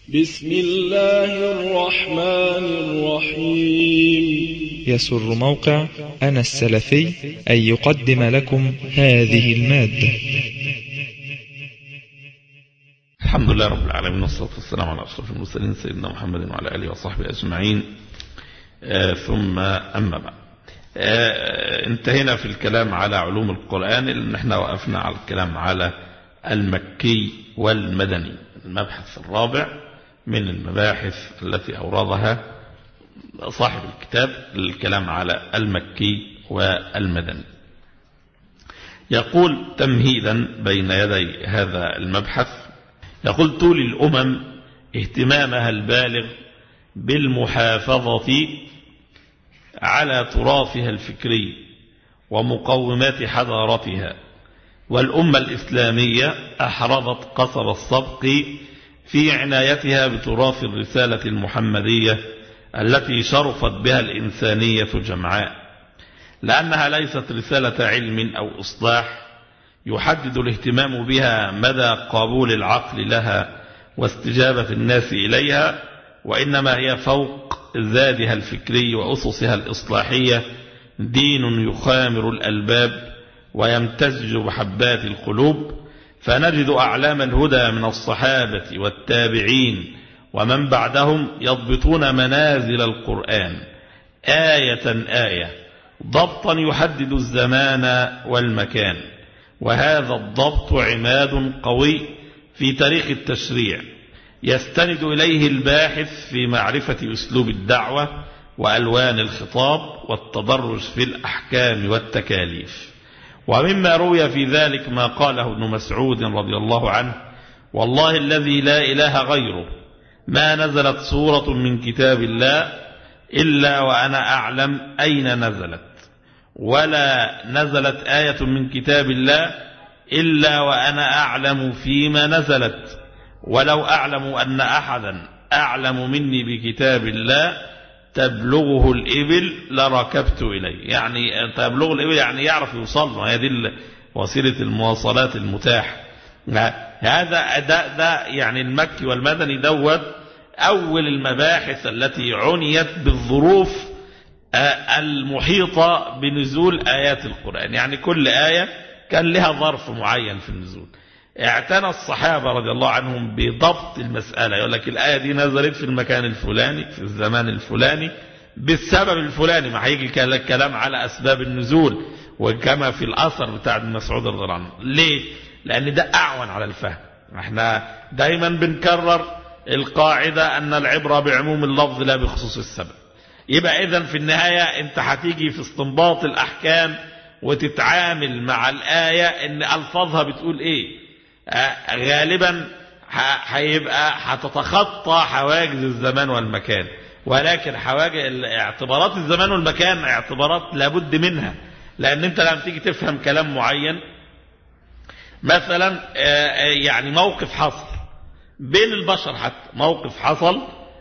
بسم الله الرحمن الرحيم يسر موقع أنا السلفي أن يقدم لكم هذه المادة الحمد لله رب العالمين والصلاة والسلام على أشرف المرسلين سيدنا محمد وعلى آله وصحبه أجمعين آه ثم أما بعد آه انتهينا في الكلام على علوم القرآن لأن احنا وقفنا على الكلام على المكي والمدني المبحث الرابع من المباحث التي أوردها صاحب الكتاب الكلام على المكي والمدني يقول تمهيدا بين يدي هذا المبحث يقول طول الأمم اهتمامها البالغ بالمحافظة على تراثها الفكري ومقومات حضارتها والأمة الإسلامية أحرضت قصب السبق في عنايتها بتراث الرسالة المحمدية التي شرفت بها الإنسانية جمعاء لأنها ليست رسالة علم أو إصلاح يحدد الاهتمام بها مدى قبول العقل لها واستجابة الناس إليها وإنما هي فوق زادها الفكري وأسسها الإصلاحية دين يخامر الألباب ويمتزج بحبات القلوب فنجد أعلام الهدى من الصحابة والتابعين ومن بعدهم يضبطون منازل القرآن آية آية ضبطا يحدد الزمان والمكان وهذا الضبط عماد قوي في تاريخ التشريع يستند إليه الباحث في معرفة أسلوب الدعوة وألوان الخطاب والتدرج في الأحكام والتكاليف ومما روي في ذلك ما قاله ابن مسعود رضي الله عنه والله الذي لا إله غيره ما نزلت سورة من كتاب الله إلا وأنا أعلم أين نزلت ولا نزلت آية من كتاب الله إلا وأنا أعلم فيما نزلت ولو أعلم أن أحدا أعلم مني بكتاب الله تبلغه الإبل لركبت إليه يعني تبلغه الإبل يعني يعرف يوصل له هذه وسيلة المواصلات المتاحة هذا ده, ده يعني المكي والمدني دوت أول المباحث التي عنيت بالظروف المحيطة بنزول آيات القرآن يعني كل آية كان لها ظرف معين في النزول اعتنى الصحابة رضي الله عنهم بضبط المسألة يقول لك الآية دي نزلت في المكان الفلاني في الزمان الفلاني بالسبب الفلاني ما هيجي الكلام على أسباب النزول وكما في الأثر بتاع ابن مسعود رضي الله عنه ليه؟ لأن ده أعون على الفهم احنا دايما بنكرر القاعدة أن العبرة بعموم اللفظ لا بخصوص السبب يبقى إذا في النهاية أنت هتيجي في استنباط الأحكام وتتعامل مع الآية أن ألفاظها بتقول إيه غالبا هيبقى هتتخطى حواجز الزمان والمكان ولكن حواجز اعتبارات الزمان والمكان اعتبارات لابد منها لأن أنت لما تيجي تفهم كلام معين مثلا يعني موقف حصل بين البشر حتى موقف حصل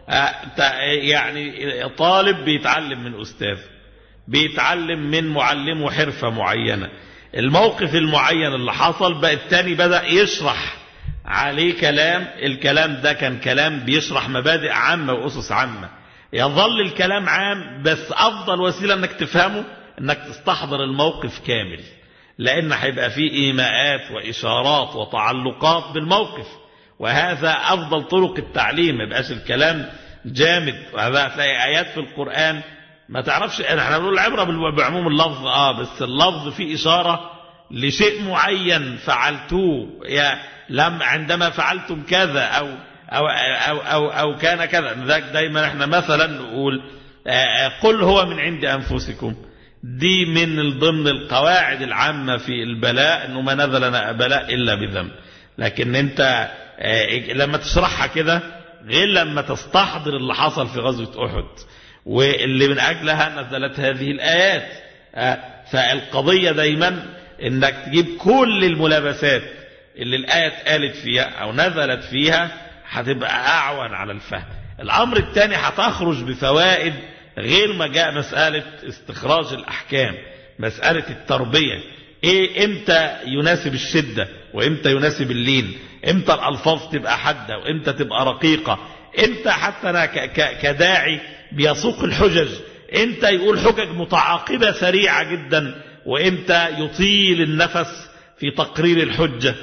يعني طالب بيتعلم من أستاذ بيتعلم من معلمه حرفة معينة الموقف المعين اللي حصل بقى التاني بدأ يشرح عليه كلام الكلام ده كان كلام بيشرح مبادئ عامة وأسس عامة يظل الكلام عام بس أفضل وسيلة أنك تفهمه أنك تستحضر الموقف كامل لأن هيبقى فيه إيماءات وإشارات وتعلقات بالموقف وهذا أفضل طرق التعليم ما يبقاش الكلام جامد وهذا هتلاقي آيات في القرآن ما تعرفش احنا بنقول العبرة بعموم اللفظ اه بس اللفظ فيه إشارة لشيء معين فعلتوه يا لم عندما فعلتم كذا أو أو أو أو, أو كان كذا ذاك دايما احنا مثلا نقول قل هو من عند أنفسكم دي من ضمن القواعد العامة في البلاء انه ما نزل بلاء إلا بذنب لكن انت لما تشرحها كده غير لما تستحضر اللي حصل في غزوة أحد واللي من أجلها نزلت هذه الآيات فالقضية دايما انك تجيب كل الملابسات اللي الآية قالت فيها أو نزلت فيها هتبقى أعون على الفهم الأمر الثاني هتخرج بفوائد غير ما جاء مسألة استخراج الأحكام مسألة التربية إيه إمتى يناسب الشدة وإمتى يناسب اللين امتى الألفاظ تبقى حادة وامتى تبقى رقيقة امتى حتى أنا كداعي بيسوق الحجج امتى يقول حجج متعاقبة سريعة جدا وامتى يطيل النفس في تقرير الحجة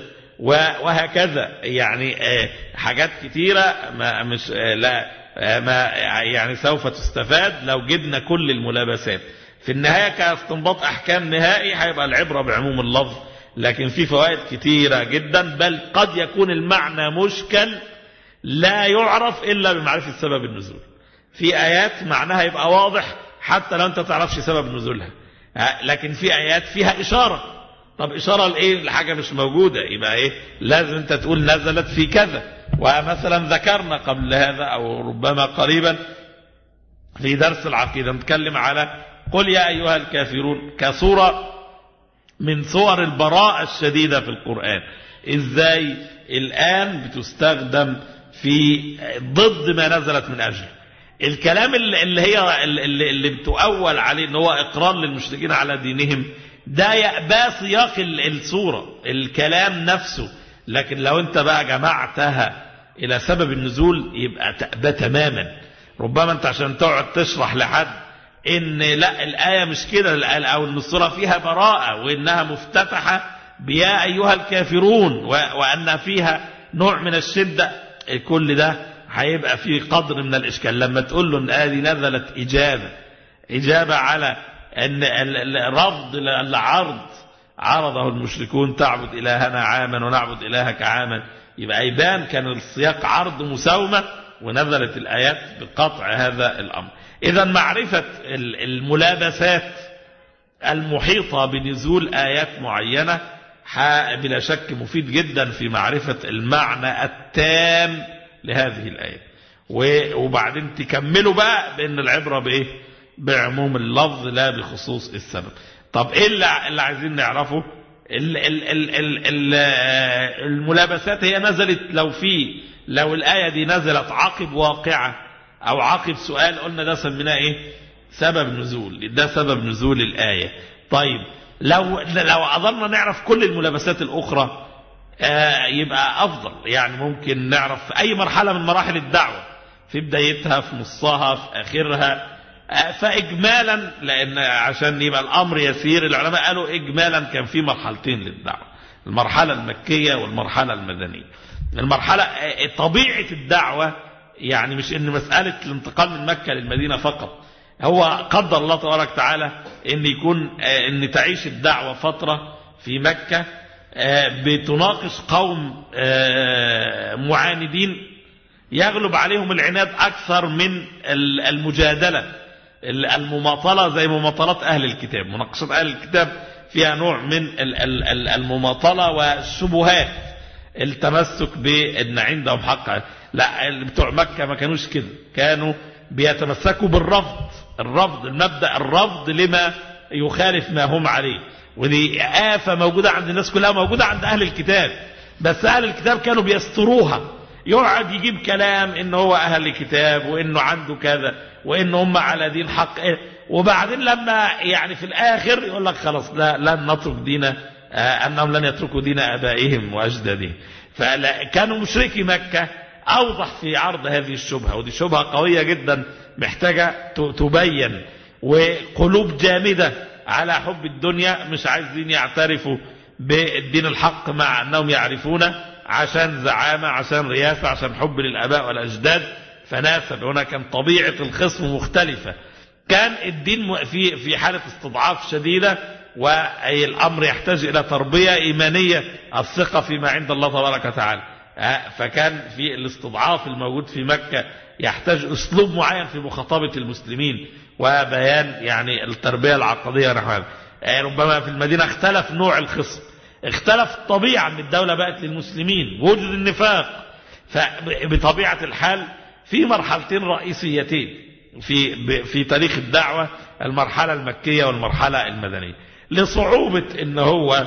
وهكذا يعني حاجات كتيرة ما مش لا ما يعني سوف تستفاد لو جبنا كل الملابسات في النهاية كاستنباط أحكام نهائي هيبقى العبرة بعموم اللفظ لكن في فوائد كتيرة جدا بل قد يكون المعنى مشكل لا يعرف إلا بمعرفة سبب النزول في آيات معناها يبقى واضح حتى لو أنت تعرفش سبب نزولها لكن في آيات فيها إشارة طب إشارة لإيه لحاجة مش موجودة يبقى إيه لازم أنت تقول نزلت في كذا ومثلا ذكرنا قبل هذا أو ربما قريبا في درس العقيدة نتكلم على قل يا أيها الكافرون كصورة من صور البراءة الشديدة في القرآن إزاي الآن بتستخدم في ضد ما نزلت من أجله الكلام اللي هي اللي, اللي بتؤول عليه ان هو اقرار للمشركين على دينهم ده يأبى سياق الصورة الكلام نفسه لكن لو انت بقى جمعتها الى سبب النزول يبقى تأبى تماما ربما انت عشان تقعد تشرح لحد ان لا الآية مش كده او ان الصورة فيها براءة وانها مفتتحة بيا ايها الكافرون وان فيها نوع من الشدة كل ده هيبقى فيه قدر من الإشكال لما تقول له ان آدي نزلت إجابة إجابة على أن الرفض العرض عرضه المشركون تعبد إلهنا عاما ونعبد إلهك عاما يبقى يبان كان السياق عرض مساومة ونزلت الآيات بقطع هذا الأمر إذا معرفة الملابسات المحيطة بنزول آيات معينة بلا شك مفيد جدا في معرفة المعنى التام لهذه الآية وبعدين تكملوا بقى بأن العبرة بإيه بعموم اللفظ لا بخصوص السبب طب إيه اللي, اللي عايزين نعرفه ال ال ال ال ال الملابسات هي نزلت لو في لو الآية دي نزلت عقب واقعة أو عقب سؤال قلنا ده سميناه إيه سبب نزول ده سبب نزول الآية طيب لو لو قدرنا نعرف كل الملابسات الأخرى آه يبقى أفضل يعني ممكن نعرف في أي مرحلة من مراحل الدعوة في بدايتها في نصها في آخرها آه فإجمالا لأن عشان يبقى الأمر يسير العلماء قالوا إجمالا كان في مرحلتين للدعوة المرحلة المكية والمرحلة المدنية المرحلة آه طبيعة الدعوة يعني مش ان مسألة الانتقال من مكة للمدينة فقط هو قدر الله تبارك وتعالى ان يكون ان تعيش الدعوة فترة في مكة بتناقش قوم معاندين يغلب عليهم العناد أكثر من المجادلة المماطلة زي مماطلات أهل الكتاب مناقشة أهل الكتاب فيها نوع من المماطلة والشبهات التمسك بأن عندهم حق لا بتوع مكة ما كانوش كده كانوا بيتمسكوا بالرفض الرفض المبدأ الرفض لما يخالف ما هم عليه ودي آفة موجودة عند الناس كلها موجودة عند أهل الكتاب بس أهل الكتاب كانوا بيستروها يقعد يجيب كلام إن هو أهل الكتاب وإنه عنده كذا وإن هم على دين حق إيه وبعدين لما يعني في الآخر يقول لك خلاص لا لن نترك دين آه أنهم لن يتركوا دين آبائهم وأجدادهم فكانوا مشركي مكة أوضح في عرض هذه الشبهة ودي شبهة قوية جدا محتاجة تبين وقلوب جامدة على حب الدنيا مش عايزين يعترفوا بالدين الحق مع أنهم يعرفونه عشان زعامة عشان رياسة عشان حب للآباء والأجداد فناسب هنا كان طبيعة الخصم مختلفة كان الدين في في حالة استضعاف شديدة والأمر يحتاج إلى تربية إيمانية الثقة فيما عند الله تبارك وتعالى فكان في الاستضعاف الموجود في مكة يحتاج أسلوب معين في مخاطبة المسلمين وبيان يعني التربية العقدية نحو ربما في المدينة اختلف نوع الخصم اختلف الطبيعة ان الدولة بقت للمسلمين وجد النفاق فبطبيعة الحال في مرحلتين رئيسيتين في في تاريخ الدعوة المرحلة المكية والمرحلة المدنية لصعوبة ان هو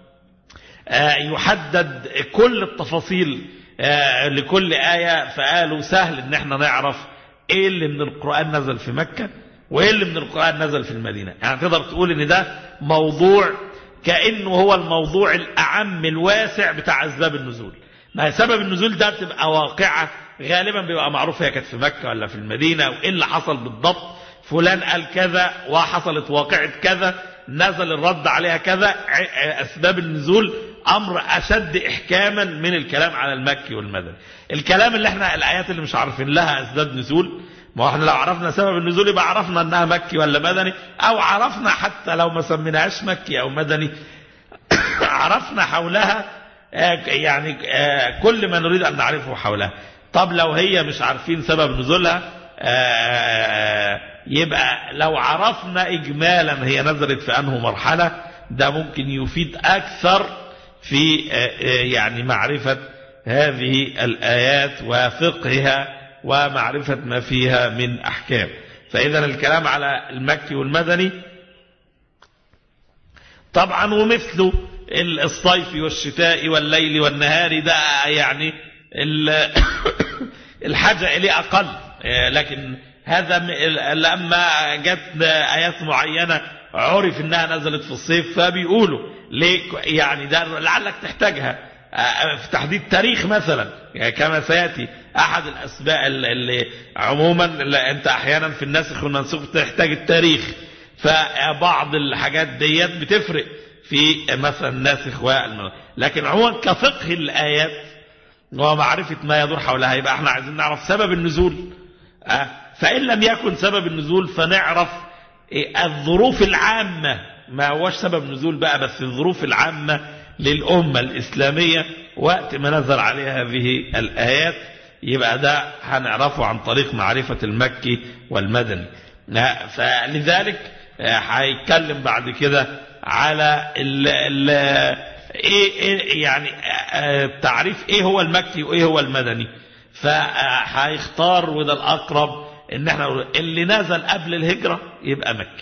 يحدد كل التفاصيل لكل آية فقالوا سهل ان احنا نعرف ايه اللي من القرآن نزل في مكة وايه اللي من القرآن نزل في المدينة يعني تقدر تقول ان ده موضوع كأنه هو الموضوع الأعم الواسع بتاع أسباب النزول ما هي سبب النزول ده بتبقى واقعة غالبا بيبقى معروف هي كانت في مكة ولا في المدينة وإيه اللي حصل بالضبط فلان قال كذا وحصلت واقعة كذا نزل الرد عليها كذا أسباب النزول أمر أشد إحكاما من الكلام على المكي والمدني الكلام اللي احنا الآيات اللي مش عارفين لها أسباب نزول ما احنا لو عرفنا سبب النزول يبقى عرفنا انها مكي ولا مدني او عرفنا حتى لو ما سميناهاش مكي او مدني عرفنا حولها يعني كل ما نريد ان نعرفه حولها طب لو هي مش عارفين سبب نزولها يبقى لو عرفنا اجمالا هي نزلت في انه مرحلة ده ممكن يفيد اكثر في يعني معرفة هذه الايات وفقهها ومعرفة ما فيها من أحكام فإذا الكلام على المكي والمدني طبعا ومثله الصيف والشتاء والليل والنهار ده يعني الحاجة إليه أقل لكن هذا لما جت آيات معينة عرف انها نزلت في الصيف فبيقولوا ليه يعني ده لعلك تحتاجها في تحديد تاريخ مثلا يعني كما سيأتي أحد الأسباب اللي عموما اللي أنت أحيانا في الناسخ والمنسوخ تحتاج التاريخ فبعض الحاجات ديت بتفرق في مثلا الناسخ والمنسوخ لكن عموما كفقه الآيات ومعرفة ما يدور حولها يبقى احنا عايزين نعرف سبب النزول فإن لم يكن سبب النزول فنعرف الظروف العامة ما هوش سبب نزول بقى بس الظروف العامة للأمة الإسلامية وقت ما نزل عليها هذه الآيات يبقى ده هنعرفه عن طريق معرفة المكي والمدني فلذلك هيتكلم بعد كده على ال ال ايه يعني تعريف ايه هو المكي وايه هو المدني فهيختار وده الاقرب ان احنا اللي نزل قبل الهجرة يبقى مكي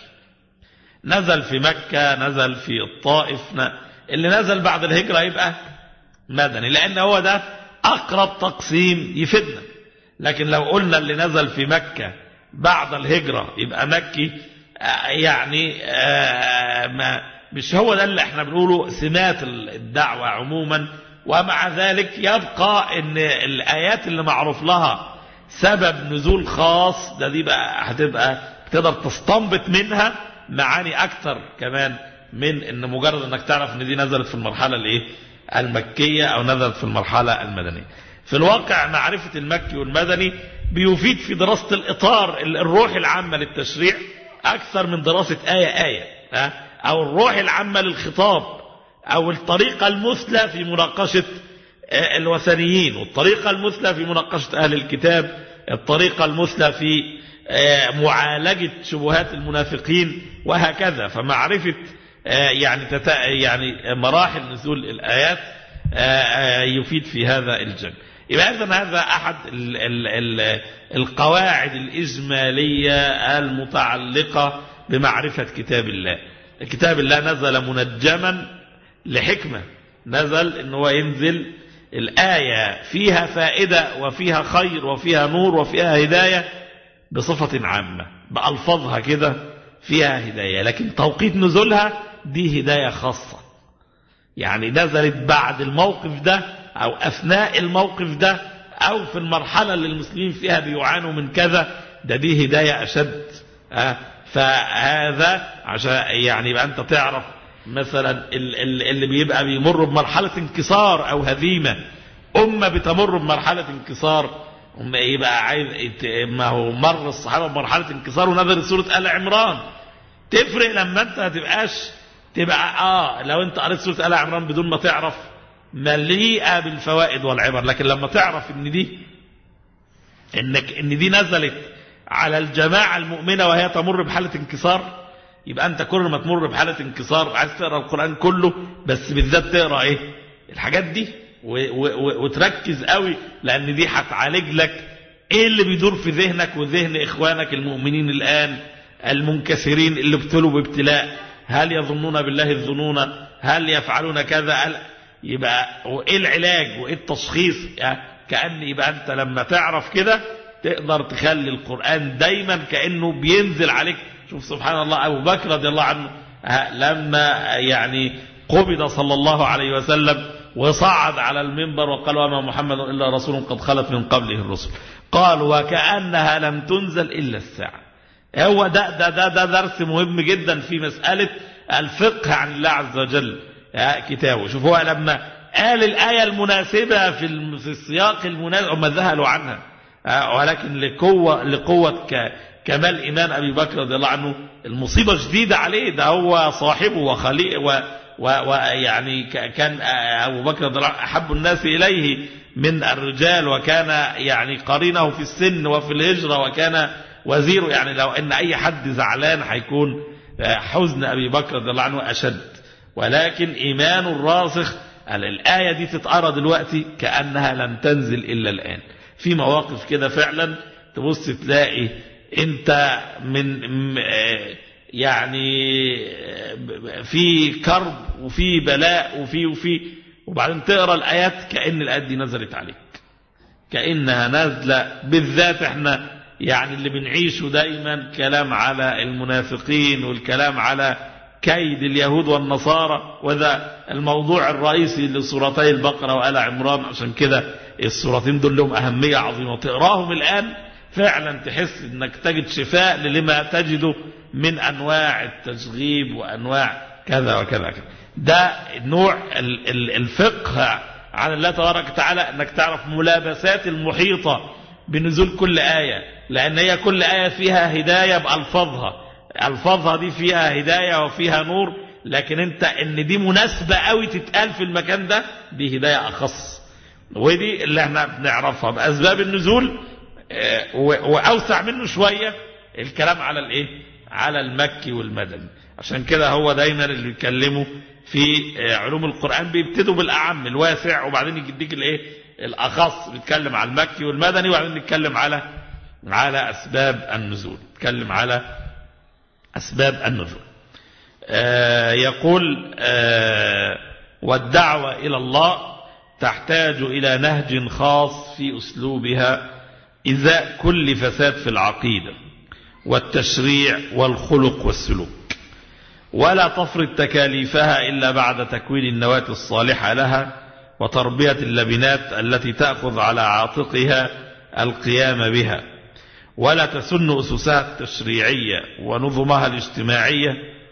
نزل في مكة نزل في الطائف اللي نزل بعد الهجرة يبقى مدني لان هو ده اقرب تقسيم يفيدنا لكن لو قلنا اللي نزل في مكة بعد الهجرة يبقى مكي يعني ما مش هو ده اللي احنا بنقوله سمات الدعوة عموما ومع ذلك يبقى ان الايات اللي معروف لها سبب نزول خاص ده دي بقى هتبقى تقدر تستنبط منها معاني اكتر كمان من ان مجرد انك تعرف ان دي نزلت في المرحلة الايه المكية او نزلت في المرحلة المدنية في الواقع معرفة المكي والمدني بيفيد في دراسة الاطار الروح العامة للتشريع اكثر من دراسة آية آية او الروح العامة للخطاب او الطريقة المثلى في مناقشة الوثنيين والطريقة المثلى في مناقشة اهل الكتاب الطريقة المثلى في معالجة شبهات المنافقين وهكذا فمعرفة يعني يعني مراحل نزول الآيات يفيد في هذا الجانب يبقى إذن هذا أحد ال ال ال القواعد الإجمالية المتعلقة بمعرفة كتاب الله كتاب الله نزل منجما لحكمة نزل ان هو ينزل الآية فيها فائدة وفيها خير وفيها نور وفيها هداية بصفة عامة بألفاظها كده فيها هداية لكن توقيت نزولها دي هداية خاصة يعني نزلت بعد الموقف ده أو أثناء الموقف ده أو في المرحلة اللي المسلمين فيها بيعانوا من كذا ده دي هداية أشد أه فهذا عشان يعني يبقى أنت تعرف مثلا اللي بيبقى بيمر بمرحلة انكسار أو هزيمة أمة بتمر بمرحلة انكسار يبقى عايز ما هو مر الصحابة بمرحلة انكسار ونزل سورة آل عمران تفرق لما انت ما تبقاش تبقى اه لو انت قريت سورة آل عمران بدون ما تعرف مليئة بالفوائد والعبر لكن لما تعرف ان دي انك ان دي نزلت على الجماعة المؤمنة وهي تمر بحالة انكسار يبقى انت كل ما تمر بحالة انكسار عايز تقرأ القرآن كله بس بالذات تقرأ ايه الحاجات دي وتركز قوي لان دي هتعالج لك ايه اللي بيدور في ذهنك وذهن اخوانك المؤمنين الان المنكسرين اللي ابتلوا بابتلاء هل يظنون بالله الظنون هل يفعلون كذا يبقى وايه العلاج وايه التشخيص يعني كأن يبقى انت لما تعرف كده تقدر تخلي القرآن دايما كأنه بينزل عليك شوف سبحان الله ابو بكر رضي الله عنه لما يعني قبض صلى الله عليه وسلم وصعد على المنبر وقال وما محمد إلا رسول قد خلت من قبله الرسل قال وكأنها لم تنزل إلا الساعة هو ده, ده, ده, ده درس مهم جدا في مسألة الفقه عن الله عز وجل كتابه شوف هو لما قال الآية المناسبة في في السياق المناسب هم ذهلوا عنها ولكن لقوة, لقوة كمال إيمان أبي بكر رضي الله عنه المصيبة شديدة عليه ده هو صاحبه وخليق ويعني كان أبو بكر رضي الله عنه أحب الناس إليه من الرجال وكان يعني قرينه في السن وفي الهجرة وكان وزيره يعني لو أن أي حد زعلان هيكون حزن أبي بكر رضي الله عنه أشد ولكن إيمان الراسخ الآية دي تتقرى دلوقتي كأنها لم تنزل إلا الآن في مواقف كده فعلا تبص تلاقي انت من يعني في كرب وفي بلاء وفي وفي وبعدين تقرا الايات كان الايات دي نزلت عليك كانها نازله بالذات احنا يعني اللي بنعيشه دايما كلام على المنافقين والكلام على كيد اليهود والنصارى وذا الموضوع الرئيسي لسورتي البقرة وآل عمران عشان كده السورتين دول لهم أهمية عظيمة تقراهم الآن فعلا تحس انك تجد شفاء لما تجده من أنواع التشغيب وأنواع كذا وكذا كذا ده نوع الفقه عن الله تبارك وتعالى انك تعرف ملابسات المحيطة بنزول كل آية لأن هي كل آية فيها هداية بألفاظها الفاظها دي فيها هداية وفيها نور لكن انت ان دي مناسبة قوي تتقال في المكان ده دي هداية اخص ودي اللي احنا بنعرفها باسباب النزول واوسع منه شوية الكلام على الايه على المكي والمدني عشان كده هو دايما اللي بيتكلموا في علوم القرآن بيبتدوا بالاعم الواسع وبعدين يديك الايه الاخص بيتكلم على المكي والمدني وبعدين نتكلم على على اسباب النزول نتكلم على أسباب النزول آه يقول آه والدعوة إلى الله تحتاج إلى نهج خاص في أسلوبها إزاء كل فساد في العقيدة والتشريع والخلق والسلوك ولا تفرض تكاليفها إلا بعد تكوين النواة الصالحة لها وتربية اللبنات التي تأخذ على عاتقها القيام بها ولا تسن أسسها التشريعية ونظمها الاجتماعية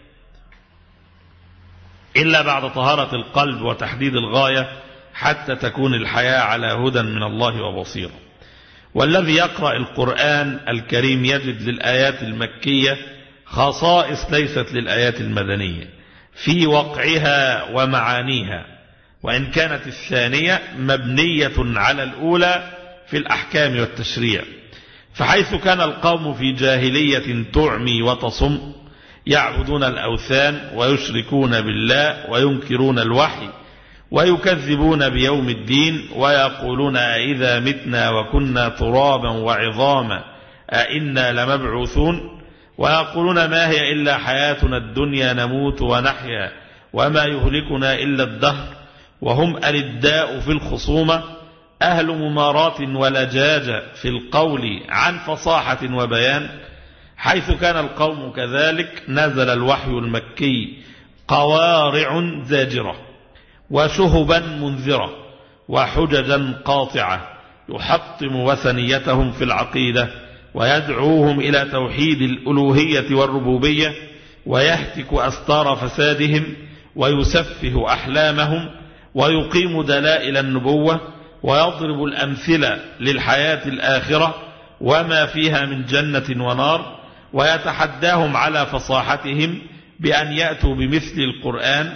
إلا بعد طهارة القلب وتحديد الغاية حتى تكون الحياة على هدى من الله وبصيرة والذي يقرأ القرآن الكريم يجد للآيات المكية خصائص ليست للآيات المدنية في وقعها ومعانيها وإن كانت الثانية مبنية على الأولى في الأحكام والتشريع فحيث كان القوم في جاهلية تعمي وتصم يعبدون الأوثان ويشركون بالله وينكرون الوحي ويكذبون بيوم الدين ويقولون أئذا متنا وكنا ترابا وعظاما أئنا لمبعوثون ويقولون ما هي إلا حياتنا الدنيا نموت ونحيا وما يهلكنا إلا الدهر وهم ألداء في الخصومة أهل ممارات ولجاجة في القول عن فصاحة وبيان حيث كان القوم كذلك نزل الوحي المكي قوارع زاجرة وشهبا منذرة وحججا قاطعة يحطم وثنيتهم في العقيدة ويدعوهم إلى توحيد الألوهية والربوبية ويهتك أستار فسادهم ويسفه أحلامهم ويقيم دلائل النبوة ويضرب الأمثلة للحياة الآخرة وما فيها من جنة ونار ويتحداهم على فصاحتهم بأن يأتوا بمثل القرآن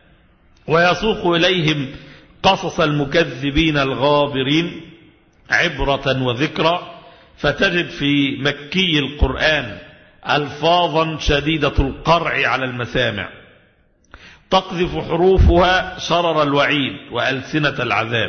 ويسوق إليهم قصص المكذبين الغابرين عبرة وذكرى فتجد في مكي القرآن ألفاظا شديدة القرع على المسامع تقذف حروفها شرر الوعيد وألسنة العذاب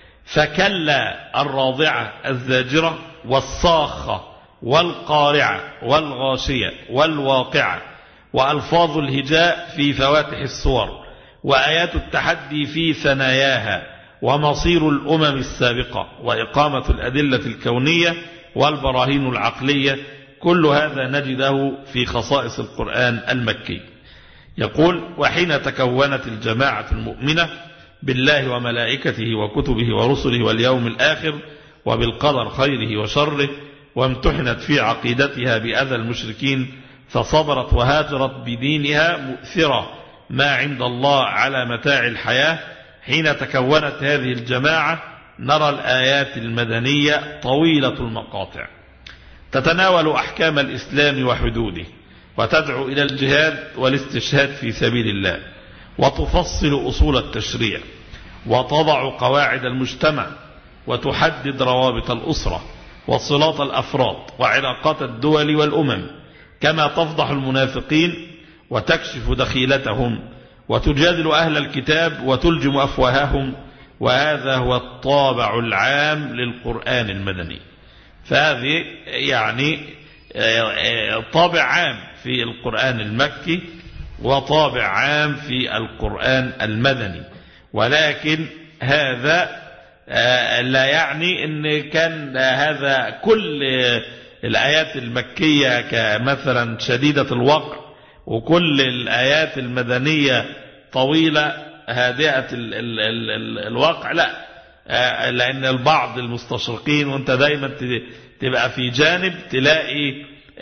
فكلا الراضعة الزاجرة والصاخة والقارعة والغاشية والواقعة وألفاظ الهجاء في فواتح الصور وآيات التحدي في ثناياها ومصير الأمم السابقة وإقامة الأدلة الكونية والبراهين العقلية كل هذا نجده في خصائص القرآن المكي يقول وحين تكونت الجماعة المؤمنة بالله وملائكته وكتبه ورسله واليوم الآخر وبالقدر خيره وشره وامتحنت في عقيدتها بأذى المشركين فصبرت وهاجرت بدينها مؤثرة ما عند الله على متاع الحياة حين تكونت هذه الجماعة نرى الآيات المدنية طويلة المقاطع تتناول أحكام الإسلام وحدوده وتدعو إلى الجهاد والاستشهاد في سبيل الله وتفصل أصول التشريع وتضع قواعد المجتمع وتحدد روابط الأسرة وصلات الأفراد وعلاقات الدول والأمم كما تفضح المنافقين وتكشف دخيلتهم وتجادل أهل الكتاب وتلجم أفواههم وهذا هو الطابع العام للقرآن المدني فهذه يعني طابع عام في القرآن المكي وطابع عام في القرآن المدني ولكن هذا لا يعني ان كان هذا كل الآيات المكية كمثلا شديدة الوقع وكل الآيات المدنية طويلة هادئة الوقع لا لأن البعض المستشرقين وانت دايما تبقى في جانب تلاقي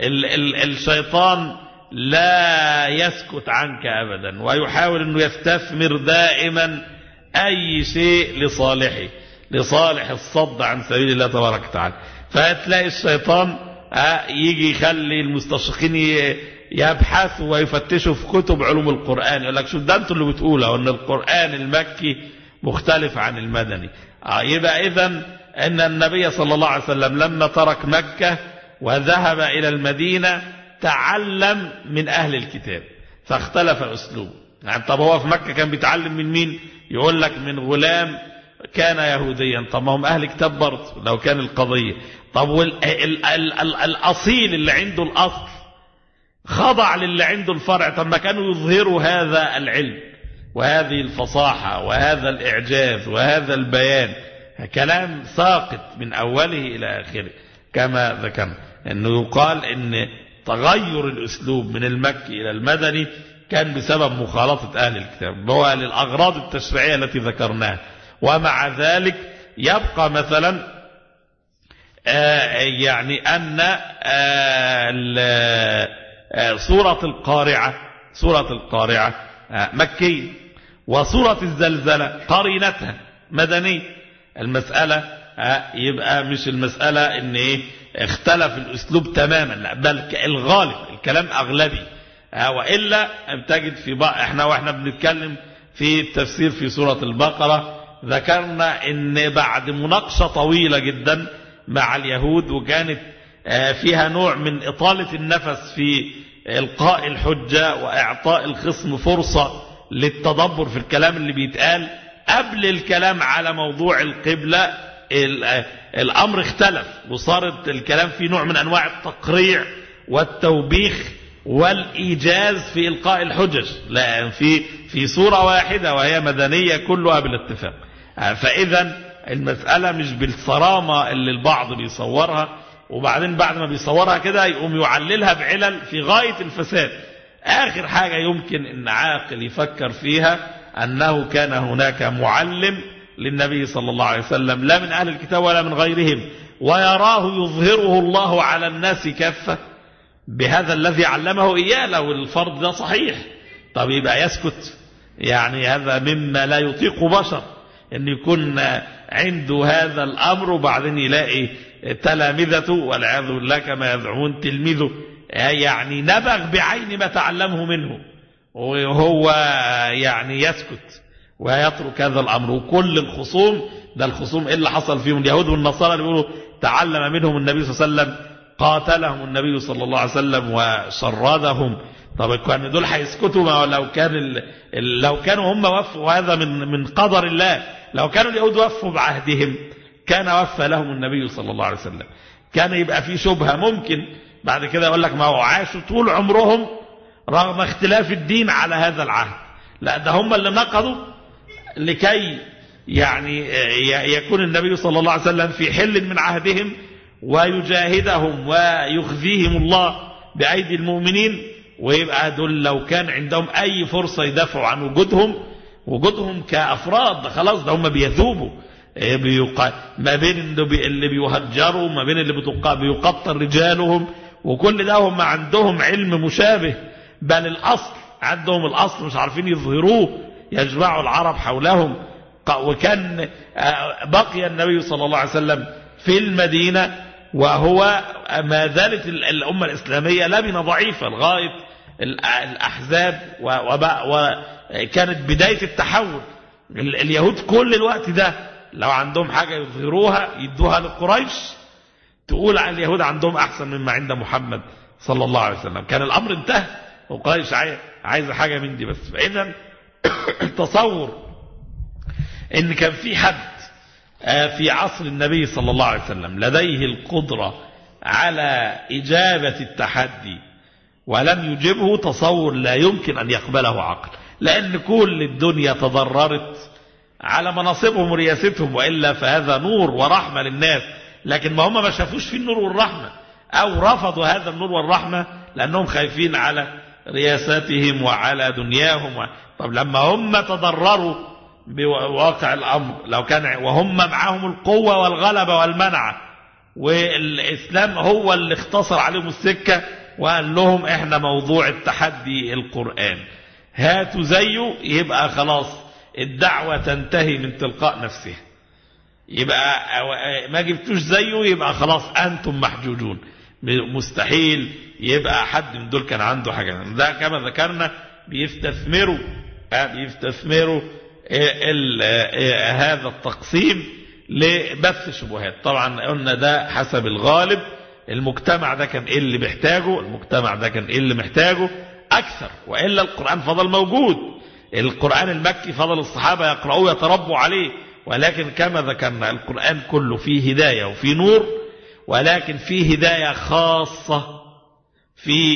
الشيطان لا يسكت عنك أبدا ويحاول أنه يستثمر دائما أي شيء لصالحه لصالح الصد عن سبيل الله تبارك وتعالى فتلاقي الشيطان يجي يخلي المستشرقين يبحثوا ويفتشوا في كتب علوم القرآن يقول لك شوف ده انتوا اللي بتقولوا ان القرآن المكي مختلف عن المدني يبقى اذا ان النبي صلى الله عليه وسلم لما ترك مكة وذهب الى المدينة تعلم من اهل الكتاب فاختلف اسلوبه يعني طب هو في مكة كان بيتعلم من مين يقول لك من غلام كان يهوديا طب ما هم اهل كتاب برضه لو كان القضية طب وال ال ال ال الاصيل اللي عنده الاصل خضع للي عنده الفرع طب ما كانوا يظهروا هذا العلم وهذه الفصاحة وهذا الإعجاز وهذا البيان كلام ساقط من أوله إلى آخره كما ذكرنا أنه يقال أن تغير الأسلوب من المكي إلى المدني كان بسبب مخالطة أهل الكتاب هو للأغراض التشريعية التي ذكرناها ومع ذلك يبقى مثلا يعني أن سورة القارعة سورة القارعة مكية وسورة الزلزلة قرينتها مدنية المسألة يبقى مش المسألة ان ايه اختلف الاسلوب تماما لا بل الغالب الكلام اغلبي وإلا تجد في بقى احنا واحنا بنتكلم في التفسير في سورة البقرة ذكرنا ان بعد مناقشة طويلة جدا مع اليهود وكانت فيها نوع من إطالة النفس في إلقاء الحجة وإعطاء الخصم فرصة للتدبر في الكلام اللي بيتقال قبل الكلام على موضوع القبلة الأمر اختلف وصارت الكلام في نوع من أنواع التقريع والتوبيخ والإيجاز في إلقاء الحجج لأن في في صورة واحدة وهي مدنية كلها بالاتفاق فإذا المسألة مش بالصرامة اللي البعض بيصورها وبعدين بعد ما بيصورها كده يقوم يعللها بعلل في غاية الفساد آخر حاجة يمكن أن عاقل يفكر فيها أنه كان هناك معلم للنبي صلى الله عليه وسلم لا من أهل الكتاب ولا من غيرهم ويراه يظهره الله على الناس كافة بهذا الذي علمه إياه لو الفرض ده صحيح طب يبقى يسكت يعني هذا مما لا يطيق بشر أن يكون عنده هذا الأمر وبعدين يلاقي تلامذته والعياذ بالله كما يزعمون تلميذه يعني نبغ بعين ما تعلمه منه وهو يعني يسكت ويترك هذا الأمر وكل الخصوم ده الخصوم إيه اللي حصل فيهم اليهود والنصارى اللي بيقولوا تعلم منهم النبي صلى الله عليه وسلم قاتلهم النبي صلى الله عليه وسلم وشردهم طب كان دول هيسكتوا ما لو كان ال... لو كانوا هم وفوا هذا من من قدر الله لو كانوا اليهود وفوا بعهدهم كان وفى لهم النبي صلى الله عليه وسلم كان يبقى في شبهة ممكن بعد كده يقول لك ما هو عاشوا طول عمرهم رغم اختلاف الدين على هذا العهد لا ده هم اللي نقضوا لكي يعني يكون النبي صلى الله عليه وسلم في حل من عهدهم ويجاهدهم ويخزيهم الله بأيدي المؤمنين ويبقى دول لو كان عندهم أي فرصة يدافعوا عن وجودهم وجودهم كأفراد ده خلاص ده هم بيذوبوا إيه بيقا... ما بين اللي بي- اللي بيهجروا ما بين اللي بتقا... بيقتل رجالهم وكل ده هم عندهم علم مشابه بل الأصل عندهم الأصل مش عارفين يظهروه يجمعوا العرب حولهم ق- وكان آه، بقي النبي صلى الله عليه وسلم في المدينة وهو ما زالت ال- الأمة الإسلامية لبنة ضعيفة لغاية ال- الأحزاب و- وبقى- وكانت بداية التحول ال- اليهود كل الوقت ده لو عندهم حاجة يظهروها يدوها لقريش تقول عن اليهود عندهم أحسن مما عند محمد صلى الله عليه وسلم كان الأمر انتهى وقريش عاي- عايزة حاجة من دي بس فإذا التصور ان كان في حد آه، في عصر النبي صلى الله عليه وسلم لديه القدرة على إجابة التحدي ولم يجبه تصور لا يمكن أن يقبله عقل لأن كل الدنيا تضررت على مناصبهم ورياستهم وإلا فهذا نور ورحمة للناس لكن ما هم ما شافوش في النور والرحمة أو رفضوا هذا النور والرحمة لأنهم خايفين على رياساتهم وعلى دنياهم و... طب لما هم تضرروا بواقع الأمر لو كان وهم معهم القوة والغلبة والمنعة والإسلام هو اللي اختصر عليهم السكة وقال لهم احنا موضوع التحدي القرآن هاتوا زيه يبقى خلاص الدعوة تنتهي من تلقاء نفسها يبقى ما جبتوش زيه يبقى خلاص أنتم محجوجون مستحيل يبقى حد من دول كان عنده حاجة ده كما ذكرنا بيستثمروا بيستثمروا ال- ال- هذا التقسيم لبث الشبهات طبعا قلنا ده حسب الغالب المجتمع ده كان ايه اللي محتاجه المجتمع ده كان ايه اللي محتاجه اكثر والا القران فضل موجود القران المكي فضل الصحابه يقرأوه يتربوا عليه ولكن كما ذكرنا القران كله فيه هدايه وفيه نور ولكن فيه هدايه خاصه في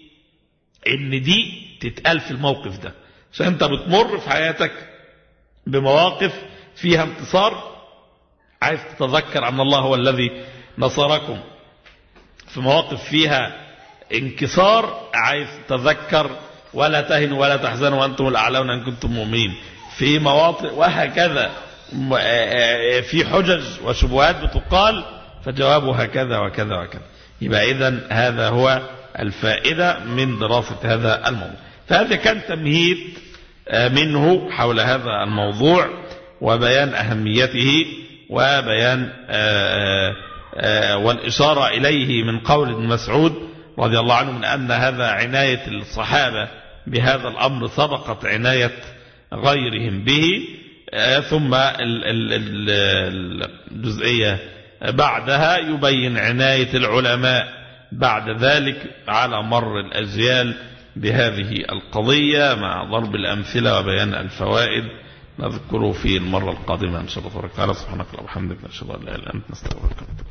ان دي تتقال في الموقف ده عشان انت بتمر في حياتك بمواقف فيها انتصار عايز تتذكر ان الله هو الذي نصركم في مواقف فيها انكسار عايز تتذكر ولا تهنوا ولا تحزنوا وانتم الاعلون ان كنتم مؤمنين في مواطن وهكذا م- آه، في حجج وشبهات بتقال فجوابها كذا وكذا وكذا يبقى اذا هذا هو الفائدة من دراسة هذا الموضوع فهذا كان تمهيد آه، منه حول هذا الموضوع وبيان أهميته وبيان آه، آه، والإشارة إليه من قول ابن مسعود رضي الله عنه من أن هذا عناية الصحابة بهذا الأمر سبقت عناية غيرهم به آه، ثم ال- ال- ال- الجزئية بعدها يبين عناية العلماء بعد ذلك على مر الأجيال بهذه القضية مع ضرب الأمثلة وبيان الفوائد نذكره في المرة القادمة إن شاء الله تبارك وتعالى سبحانك اللهم وبحمدك نشهد أن لا إله إلا أنت نستغفرك ونتوب إليك